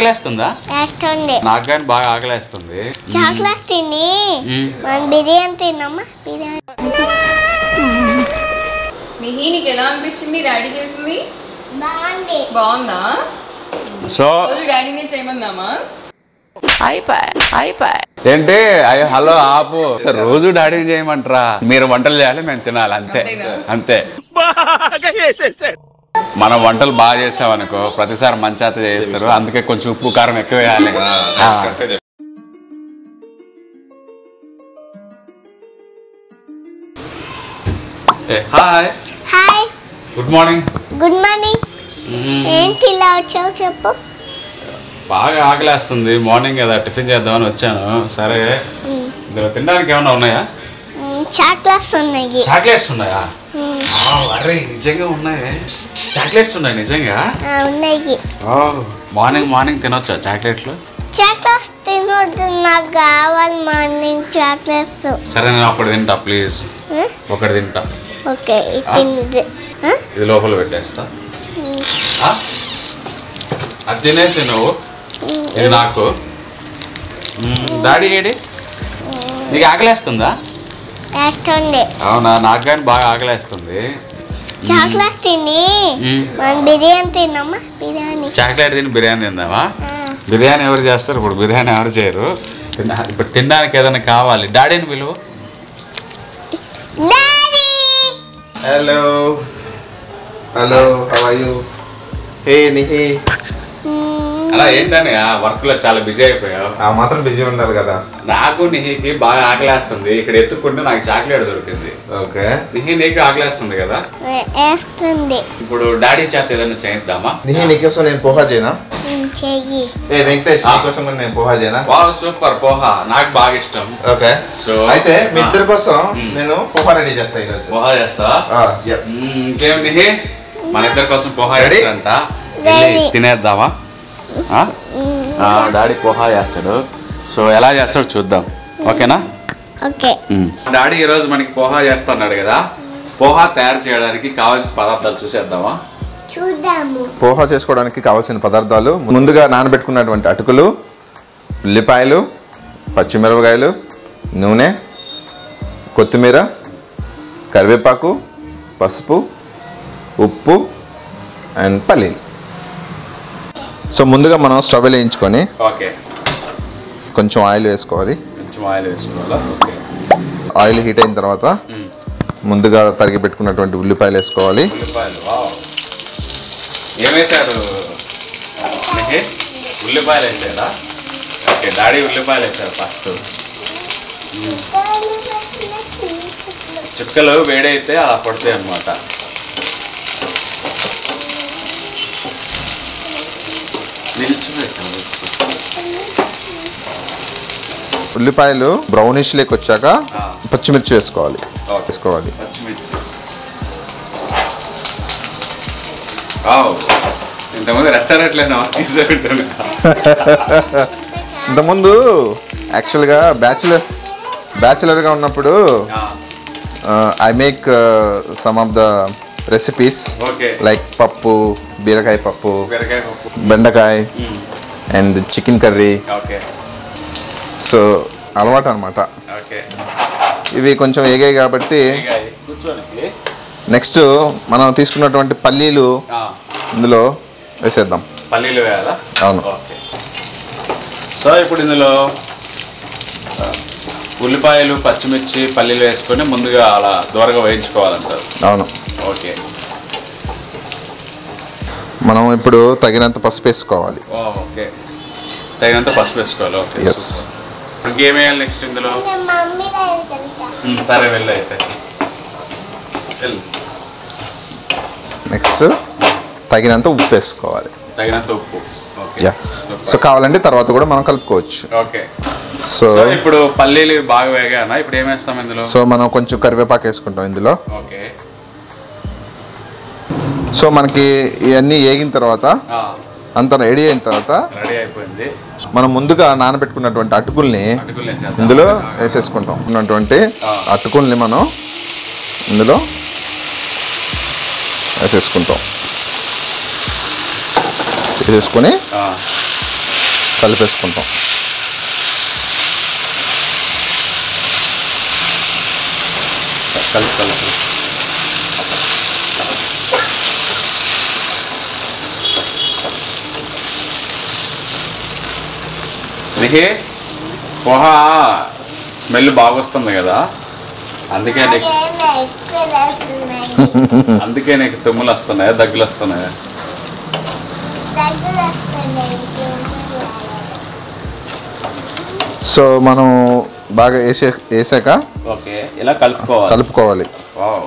ఆకలేస్తుందా వేస్తుంది నాకు కానీ బాగా ఆకలేస్తుంది చాక్లెట్ తిని మ్మ్. మనం బిర్యానీ తిన్నామా బిర్యానీ మిహి నీకు ఎలా అనిపించింది డాడీ చేసింది బాగుంది బాగుందా సో రోజు డాడీనే చేయమందామా ఏంటి అయ్యో హలో ఆపు రోజు డాడీ చేయమంటారా మీరు వంటలు చేయాలి మేము తినాలి అంతే అంతేనా? అంతే మనం వంటలు బాగా చేసామనుకో ప్రతిసారి మంచాత చేస్తారు అందుకే కొంచెం ఉప్పు కారం ఎక్కువ వేయాలి ఆ. ఏ, hi hi good morning good morning ఏంటి ఇలా వచ్చావు చెప్పు బాగా ఆకలేస్తుంది మార్నింగ్ కదా టిఫిన్ చేద్దామని వచ్చాను సరే ఇందులో తినడానికి ఏమైనా ఉన్నాయా చాక్లెట్స్ ఉన్నాయి చాక్లెట్స్ ఉన్నాయా మ్మ్. ఆ, అరే నిజంగా ఉన్నాయి చాక్లెట్స్ ఉన్నాయి నిజంగా ఆ, ఉన్నాయి ఓ, మార్నింగ్ మార్నింగ్ తినొచ్చా చాక్లెట్లు చాక్లెట్స్ తినొద్దు నాకు కావాలి మార్నింగ్ చాక్లెట్స్ సరే నేను అప్పుడు తింటా ప్లీజ్ ఆ? ఒకటి తింటా ఓకే ఇది తినదు ఆ? ఇది లోపల పెట్టేస్తా ఆ? అది తినేసి నువ్వు ఇది నాకు మ్మ్, డాడీ ఏడి నీకు ఆకలేస్తుందా వేస్తుంది అవునా నాకు కానీ బాగా ఆకలేస్తుంది చాక్లెట్ తిని మ్మ్. మనం బిర్యానీ తిన్నామా బిర్యానీ చాక్లెట్ తిని బిర్యానీ తిందామా ఆ. బిర్యానీ ఎవరు చేస్తారు ఇప్పుడు బిర్యానీ ఎవరు చేయరు తిన్నా- ఇప్పుడు తినడానికి ఏదైనా కావాలి డాడీని పిలువు daddy Hello. Hello, how are you? Hey, Nihi. మ్మ్. అలా ఏంటని ఆ వర్క్ లో చాలా బిజీ అయిపోయావు ఆ మాత్రం బిజీ ఉండాలి కదా నాకు నిహికి బాగా ఆకలేస్తుంది ఇక్కడ ఎత్తుకుంటే నాకు చాక్లెట్ దొరికింది ఓకే నిహి నీకు ఆకలేస్తుంది కదా వే- వేస్తుంది ఇప్పుడు డాడీ చేత ఏదైనా చేయిద్దామా నిహి నీకోసం నేను పోహా చేయనా మ్మ్, చెయ్యి ఏ వెంకటేష్ ఆ. నీకోసం కూడా నేను పోహా చేయనా వావ్ సూపర్ పోహా నాకు బాగా ఇష్టం ఓకే So, అయితే మీ ఆ. ఇద్దరి కోసం మ్మ్. నేను పోహా రెడీ చేస్తా ఈరోజు పోహా చేస్తా ఎస్ మ్మ్, ఇంకేం నిహి మన ఇద్దరి కోసం పోహా Ready? చేస్తాడంట Ready. వెళ్ళి తినేద్దామా ఆ? ఆ, డాడీ పోహా చేస్తాడు సో ఎలా చేస్తాడో చూద్దాం ఓకేనా ఓకే డాడీ ఈరోజు మనకి పోహా చేస్తున్నాడు కదా పోహా తయారు చేయడానికి కావాల్సిన పదార్థాలు చూసేద్దామా చూద్దాము పోహా చేసుకోవడానికి కావాల్సిన పదార్థాలు ముందుగా నానబెట్టుకున్నటువంటి అటుకులు ఉల్లిపాయలు పచ్చిమిరపకాయలు నూనె కొత్తిమీర కరివేపాకు పసుపు ఉప్పు అండ్ పల్లీలు సో ముందుగా మనం స్టవ్ వేయించుకొని ఓకే కొంచెం ఆయిల్ వేసుకోవాలి కొంచెం ఆయిల్ వేసుకోవాలా ఓకే ఆయిల్ హీట్ అయిన తర్వాత మ్మ్. ముందుగా తరిగి పెట్టుకున్నటువంటి ఉల్లిపాయలు వేసుకోవాలి ఉల్లిపాయలు వావ్ ఏమేశాడు నిహి? ఉల్లిపాయలు వేసాడా ఓకే డాడీ ఉల్లిపాయలు వేసాడు ఫస్ట్ చుక్కలు వేడైతే అలా పడతాయి అన్నమాట నిల్చోబెట్టాడు. ఉల్లిపాయలు బ్రౌనిష్ లేక వచ్చాక ఆ. పచ్చిమిర్చి వేసుకోవాలి ఓకే. వేసుకోవాలి పచ్చిమిర్చి వావ్ ఇంతకుముందు రెస్టారెంట్లోనే తీసుకుంటాను ఇంతకుముందు యాక్చువల్గా బ్యాచులర్ బ్యాచులర్గా ఉన్నప్పుడు I make some of the recipes okay like పప్పు బీరకాయ పప్పు బీరకాయ పప్పు బెండకాయ మ్మ్. And chicken curry okay so అలవాటు అనమాట ఓకే ఇవి కొంచెం ఏగాయి కాబట్టి ఇక కూర్చోనికి నెక్స్ట్ మనం తీసుకున్నటువంటి పల్లీలు ఆ, ఇందులో వేసేద్దాం పల్లీలు వేయాలా అవును. ఓకే సో ఇప్పుడు ఇందులో ఆ, ఉల్లిపాయలు పచ్చిమిర్చి పల్లీలు వేసుకొని ముందుగా అలా దూరగా వేయించుకోవాలంటారు అవును ఓకే మనం ఇప్పుడు తగినంత పసుపు వేసుకోవాలి ఓ, ఓకే తగినంత పసుపు వేసుకోవాలి ఓకే ఎస్ ఇంకేం వేయాలి నెక్స్ట్ ఇందులో నేను మమ్మీ దగ్గరికి వెళ్తా ఉమ్, సరే వెళ్ళు అయితే వెళ్ళు నెక్స్ట్ తగినంత ఉప్పు వేసుకోవాలి తగినంత ఉప్పు ఓకే యా సో కావాలంటే తర్వాత కూడా మనం కలుపుకోవచ్చు ఓకే సో సో ఇప్పుడు పల్లీలు బాగా వేగానా ఇప్పుడు ఏం వేస్తాం ఇందులో సో మనం కొంచెం కరివేపాకు వేసుకుంటాం ఇందులో ఓకే సో మనకి ఇవన్నీ వేగిన తర్వాత అంత రెడీ అయిన తర్వాత రెడీ అయిపోయింది మనం ముందుగా నానబెట్టుకున్నటువంటి అటుకుల్ని అటుకులు వేసేద్దాం. ఇందులో వేసేసుకుంటాం ఉన్నటువంటి ఆ. అటుకుల్ని మనం ఇందులో వేసేసుకుంటాం వేసేసుకొని ఆ, కలిపేసుకుంటాం కలిసి కలిసి నిహి పోహ స్మెల్ బాగా వస్తుంది కదా అందుకే నీకు నాకేమో ఎక్కువ వస్తున్నాయి అందుకే నీకు తుమ్ములు వస్తున్నాయి దగ్గులు వస్తున్నాయి దగ్గులు వస్తున్నాయి సో మనం బాగా వేసే వేసాక ఓకే ఇలా కలుపుకోవాలి కలుపుకోవాలి వావ్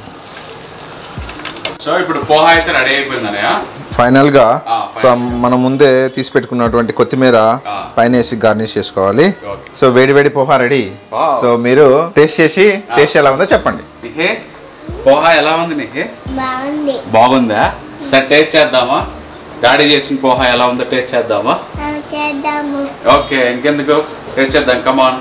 సో ఇప్పుడు పోహ అయితే రెడీ అయిపోయిందనయ్య ఫైనల్గా ఆ, సో మనం ముందే తీసి పెట్టుకున్నటువంటి కొత్తిమీర ఆ. పైన వేసి గార్నిష్ చేసుకోవాలి ఓకే. సో వేడి వేడి పోహా రెడీ వావ్. సో మీరు టేస్ట్ చేసి టేస్ట్ ఎలా ఉందో చెప్పండి నిహే పోహ ఎలా ఉంది నిహే బాగుంది బాగుందా సరే టేస్ట్ చేద్దామా డాడీ చేసిన పోహ ఎలా ఉందో టేస్ట్ చేద్దామా ఆ, చేద్దాము ఓకే ఇంకెందుకు టేస్ట్ చేద్దాం కమాన్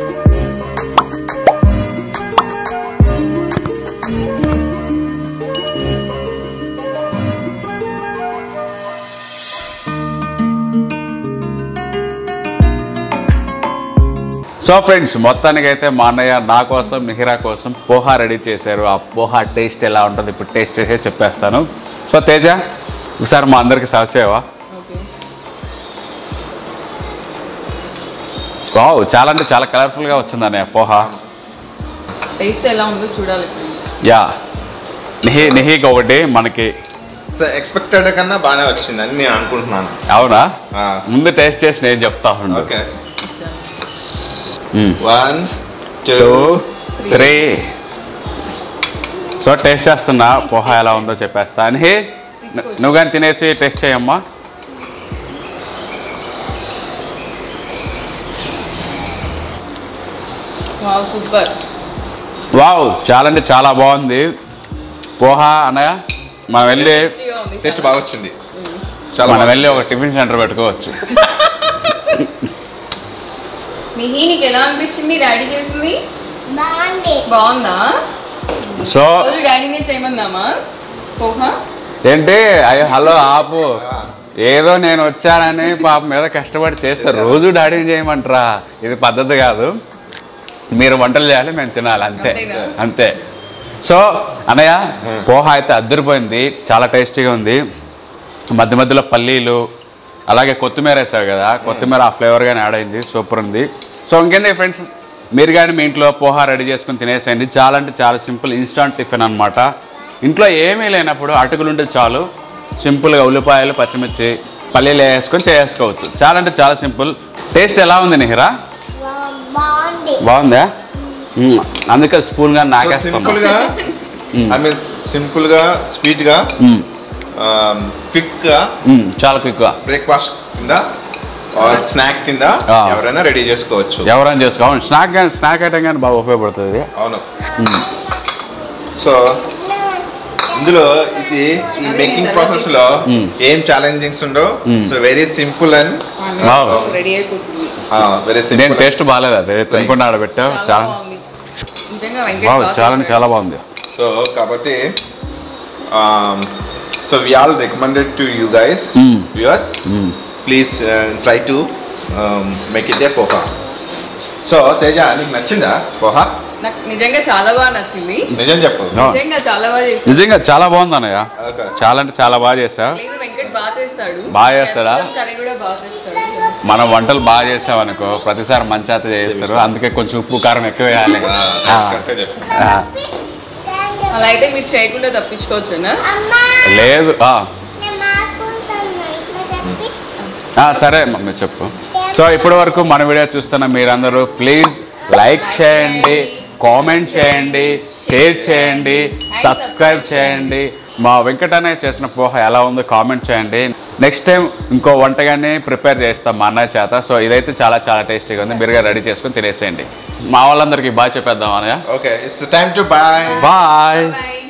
సో ఫ్రెండ్స్ మొత్తానికైతే మా అన్నయ్య నా కోసం మిహిరా కోసం పోహా రెడీ చేశారు ఆ పోహా టేస్ట్ ఎలా ఉంటుంది ఇప్పుడు టేస్ట్ చేసే చెప్పేస్తాను సో తేజ ఒకసారి మా అందరికి సర్వ్ చేయవా ఓకే వావ్ చాలా అంటే చాలా కలర్ఫుల్గా వచ్చింది అన్నయ్య పోహా టేస్ట్ ఎలా ఉందో చూడాలి యా నెహి నెహికి ఒకటి మనకి సో ఎక్స్పెక్టెడ్ కన్నా బాగానే వచ్చిందని నేను అనుకుంటున్నాను అవునా ఆ. ముందు టేస్ట్ చేసి నేను చెప్తా ఉండు okay one two three so taste చేస్తున్నా పోహా ఎలా ఉందో చెప్పేస్తా అని నువ్వు కానీ తినేసి టేస్ట్ చేయమ్మా వావ్ సూపర్ వావ్ చాలా అంటే చాలా బాగుంది పోహా అన్నయ్య మనం వెళ్ళి టేస్ట్ బాగా వచ్చింది మనం వెళ్ళి ఒక టిఫిన్ సెంటర్ పెట్టుకోవచ్చు మిహి నీకు ఎలా అనిపించింది డాడీ చేసింది బాగుంది బాగుందా సో రోజు డాడీనే చేయమందామా పోహా ఏంటి అయ్యో హలో ఆపు ఏదో నేను వచ్చానని పాప మీద కష్టపడి చేస్తే రోజు డాడీని చేయమంటారా ఇది పద్ధతి కాదు మీరు వంటలు చేయాలి మేము తినాలి అంతే అంతేనా? అంతే సో అన్నయ్య పోహ అయితే అద్దరిపోయింది చాలా టేస్టీగా ఉంది మధ్య మధ్యలో పల్లీలు అలాగే కొత్తిమీర వేసావు కదా కొత్తిమీర ఆ ఫ్లేవర్ కానీ యాడ్ అయింది సూపర్ ఉంది సో ఇంకేంది ఫ్రెండ్స్ మీరు కానీ మీ ఇంట్లో పోహా రెడీ చేసుకుని తినేసేయండి చాలా అంటే చాలా సింపుల్ ఇన్స్టాంట్ టిఫిన్ అనమాట ఇంట్లో ఏమీ లేనప్పుడు అటుకులు ఉంటే చాలు సింపుల్గా ఉల్లిపాయలు పచ్చిమిర్చి పల్లీలు వేసుకొని చేసుకోవచ్చు చాలా అంటే చాలా సింపుల్ టేస్ట్ ఎలా ఉంది నిహిరా బా- బాగుంది బాగుందా మ్మ్. అందుకే స్పూన్ గా నాకేస్తాను సింపుల్ గా ఐ మీన్ సింపుల్ గా స్వీట్ గా మ్మ్. క్విక్ గా మ్మ్. చాలా క్విక్గా బ్రేక్ఫాస్ట్ కింద స్నాక్ కింద ఆ. ఎవరైనా రెడీ చేసుకోవచ్చు ఎవరైనా చేసుకోవాలి స్నాక్ కానీ స్నాక్ ఐటమ్ కానీ బాగా ఉపయోగపడుతుంది అవును సో ఇందులో ఇది ఈ మేకింగ్ ప్రాసెస్ లో మ్మ్. ఏం ఛాలెంజింగ్స్ ఉండవు మ్మ్. So very simple and Wow. Ready అయిపోతుంది వెరీ నేను సింపుల్ టేస్ట్ బాగాలేదు అదే తినకుండా ఆడబెట్టావు చాలా చాలా బాగుంది నిజంగా వెంకట్ బాగు బాగా చాలా అంటే చేశాడు. చాలా బాగుంది సో కాబట్టి so we all recommended to you guys Mm. Viewers మ్మ్. Please try to make it a poha so Teja నీకు నచ్చిందా పోహా నాకు నిజంగా చాలా బాగా నచ్చింది నిజం చెప్పు No. నిజంగా చాలా బాగా చేస్తాడు నిజంగా చాలా బాగుంది అన్నయ్య Okay. చాలా అంటే చాలా బాగా చేసావు లేదు వెంకట్ బాగా చేస్తాడు బాగా చేస్తాడా? Capsicum కర్రీ కూడా బాగా చేస్తాడు మనం వంటలు బాగా చేసామనుకో ప్రతిసారి మంచాత చేస్తారు అందుకే కొంచెం ఉప్పు కారం ఎక్కువ వేయాలి ఆ. కరెక్ట్గా చెప్పు ఆ. అలా అయితే మీరు చేయకుండా తప్పించుకోవచ్చునా అమ్మా లేదు ఆ. నేను మాకుంటున్నా ఇట్లా చెప్పి ఆ, సరే మమ్మీ చెప్పు సో ఇప్పటి వరకు మన వీడియో చూస్తున్న మీరందరూ ప్లీజ్ లైక్ చేయండి కామెంట్ చేయండి షేర్ చేయండి సబ్స్క్రైబ్ చేయండి మా వెంకటన్నయ్య చేసిన పోహ ఎలా ఉందో కామెంట్ చేయండి నెక్స్ట్ టైం ఇంకో వంటగానే ప్రిపేర్ చేస్తాం మా అన్నయ్య చేత సో ఇదైతే చాలా చాలా టేస్టీగా ఉంది మీరుగా రెడీ చేసుకొని తినేసేయండి మా వాళ్ళందరికీ బాగా చెప్పేద్దాం అన్నయ్య okay it's time to bye bye bye